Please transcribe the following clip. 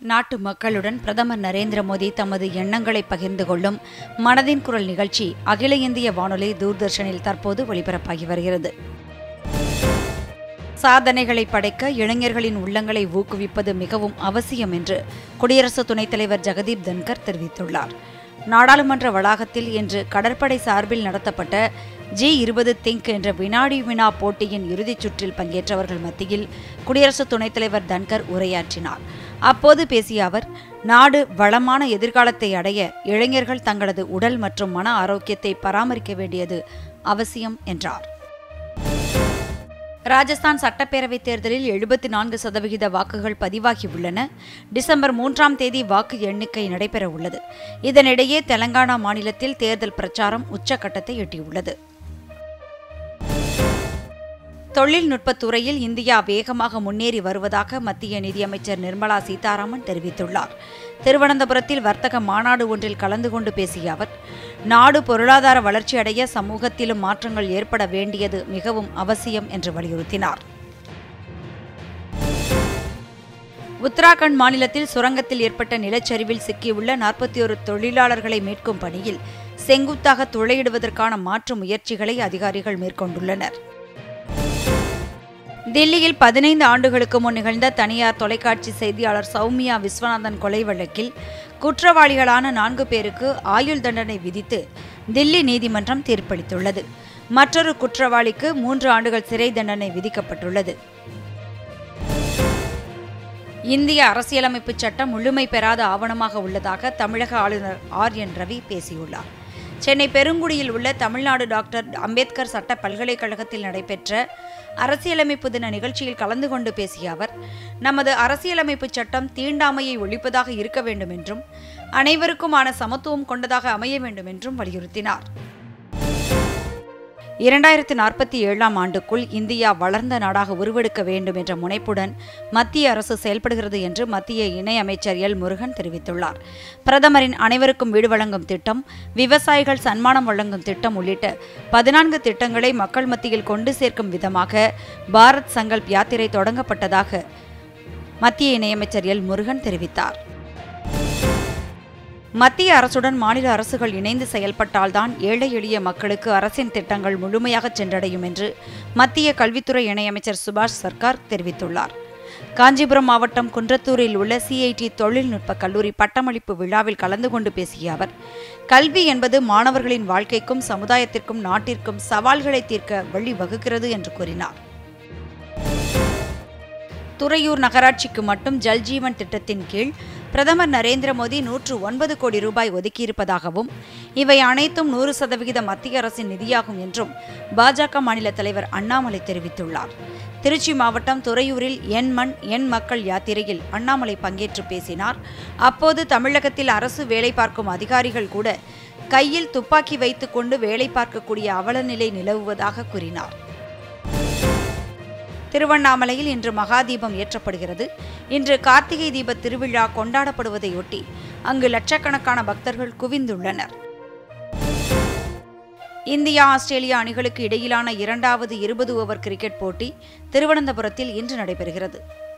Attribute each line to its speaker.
Speaker 1: நாட்டு மக்களுடன் பிரதமர் நரேந்திர மோடி தமது எண்ணங்களை பகிர்ந்து கொள்ளும் மனதின் குரல் நிகழ்ச்சி அகில இந்திய வானொலி தூர்தர்ஷனில் தற்போது ஒளிபரப்பாகி வருகிறது சாதனைகளை படைக்க இளைஞர்களின் உள்ளங்களை ஊக்குவிப்பது மிகவும் அவசியம் என்று குடியரசு துணைத் தலைவர் ஜெகதீப் தன்கர் தெரிவித்துள்ளார் நாடாளுமன்ற வளாகத்தில் இன்று கடற்படை சார்பில் நடத்தப்பட்ட ஜி இருபது திங்க் என்ற வினாடி வினா போட்டியின் இறுதிச் சுற்றில் பங்கேற்றவர்கள் மத்தியில் குடியரசு துணைத் தலைவர் தன்கர் உரையாற்றினார் அப்போது பேசிய அவர் நாடு வளமான எதிர்காலத்தை அடைய இளைஞர்கள் தங்களது உடல் மற்றும் மன ஆரோக்கியத்தை பராமரிக்க வேண்டியது அவசியம் என்றார் ராஜஸ்தான் சட்டப்பேரவைத் தேர்தலில் எழுபத்தி நான்கு சதவிகித வாக்குகள் பதிவாகியுள்ளன டிசம்பர் மூன்றாம் தேதி வாக்கு எண்ணிக்கை நடைபெற உள்ளது இதனிடையே தெலங்கானா மாநிலத்தில் தேர்தல் பிரச்சாரம் உச்சக்கட்டத்தை எட்டியுள்ளது தொழில்நுட்பத் துறையில் இந்தியா வேகமாக முன்னேறி வருவதாக மத்திய நிதியமைச்சர் நிர்மலா சீதாராமன் தெரிவித்துள்ளார் திருவனந்தபுரத்தில் வர்த்தக மாநாடு ஒன்றில் கலந்து கொண்டு பேசிய அவர் நாடு பொருளாதார வளர்ச்சியடைய சமூகத்திலும் மாற்றங்கள் ஏற்பட வேண்டியது மிகவும் அவசியம் என்று வலியுறுத்தினார் உத்தராகண்ட் மாநிலத்தில் சுரங்கத்தில் ஏற்பட்ட நிலச்சரிவில் சிக்கியுள்ள நாற்பத்தி ஒரு தொழிலாளர்களை மீட்கும் பணியில் செங்குத்தாக துளையிடுவதற்கான மாற்று முயற்சிகளை அதிகாரிகள் மேற்கொண்டுள்ளனர் தில்லியில் பதினைந்து ஆண்டுகளுக்கு முன் நிகழ்ந்த தனியார் தொலைக்காட்சி செய்தியாளர் சௌமியா விஸ்வநாதன் கொலை வழக்கில் குற்றவாளிகளான நான்கு பேருக்கு ஆயுள் தண்டனை விதித்து தில்லி நீதிமன்றம் தீர்ப்பளித்துள்ளது மற்றொரு குற்றவாளிக்கு மூன்று ஆண்டுகள் சிறை தண்டனை விதிக்கப்பட்டுள்ளது இந்திய அரசியலமைப்பு சட்டம் முழுமை பெறாத ஆவணமாக உள்ளதாக தமிழக ஆளுநர் ஆர் என் ரவி பேசியுள்ளார் சென்னை பெருங்குடியில் உள்ள தமிழ்நாடு டாக்டர் அம்பேத்கர் சட்ட பல்கலைக்கழகத்தில் நடைபெற்ற அரசியலமைப்பு தின நிகழ்ச்சியில் கலந்து கொண்டு பேசிய அவர் நமது அரசியலமைப்பு சட்டம் தீண்டாமையை ஒழிப்பதாக இருக்க வேண்டும் என்றும் அனைவருக்குமான சமத்துவம் கொண்டதாக அமைய வேண்டும் என்றும் வலியுறுத்தினார் இரண்டாயிரத்தி நாற்பத்தி ஏழாம் ஆண்டுக்குள் இந்தியா வளர்ந்த நாடாக உருவெடுக்க வேண்டும் என்ற முனைப்புடன் மத்திய அரசு செயல்படுகிறது என்று மத்திய இணையமைச்சர் எல் முருகன் தெரிவித்துள்ளார் பிரதமரின் அனைவருக்கும் வீடு வழங்கும் திட்டம் விவசாயிகள் சன்மானம் வழங்கும் திட்டம் உள்ளிட்ட பதினான்கு திட்டங்களை மக்கள் மத்தியில் கொண்டு சேர்க்கும் விதமாக பாரத் சங்கல்ப் யாத்திரை தொடங்கப்பட்டதாக மத்திய இணையமைச்சர் எல் முருகன் தெரிவித்தார் மத்திய அரசுடன் மாநில அரசுகள் இணைந்து செயல்பட்டால்தான் ஏழை எளிய மக்களுக்கு அரசின் திட்டங்கள் முழுமையாக சென்றடையும் என்று மத்திய கல்வித்துறை இணையமைச்சர் சுபாஷ் சர்க்கார் தெரிவித்துள்ளார் காஞ்சிபுரம் மாவட்டம் குன்றத்தூரில் உள்ள சிஐடி தொழில்நுட்ப கல்லூரி பட்டமளிப்பு விழாவில் கலந்து கொண்டு பேசிய அவர் கல்வி என்பது மாணவர்களின் வாழ்க்கைக்கும் சமுதாயத்திற்கும் நாட்டிற்கும் சவால்களை தீர்க்க வழிவகுக்கிறது என்று கூறினார் துறையூர் நகராட்சிக்கு மட்டும் ஜல்ஜீவன் திட்டத்தின் கீழ் பிரதமர் நரேந்திர மோடி நூற்று ஒன்பது கோடி ரூபாய் ஒதுக்கியிருப்பதாகவும் இவை அனைத்தும் நூறு சதவிகித மத்திய அரசின் நிதியாகும் என்றும் பாஜக மாநில தலைவர் அண்ணாமலை தெரிவித்துள்ளார் திருச்சி மாவட்டம் துறையூரில் என் மண் என் மக்கள் யாத்திரையில் அண்ணாமலை பங்கேற்று பேசினார் அப்போது தமிழகத்தில் அரசு வேலை பார்க்கும் அதிகாரிகள் கூட கையில் துப்பாக்கி வைத்துக்கொண்டு வேலை பார்க்கக்கூடிய அவலநிலை நிலவுவதாக கூறினார் திருவண்ணாமலையில் இன்று மகாதீபம் ஏற்றப்படுகிறது இன்று கார்த்திகை தீப திருவிழா கொண்டாடப்படுவதையொட்டி அங்கு லட்சக்கணக்கான பக்தர்கள் குவிந்துள்ளனர் இந்தியா ஆஸ்திரேலியா அணிகளுக்கு இடையிலான இரண்டாவது இருபது ஓவர் கிரிக்கெட் போட்டி திருவனந்தபுரத்தில் இன்று நடைபெறுகிறது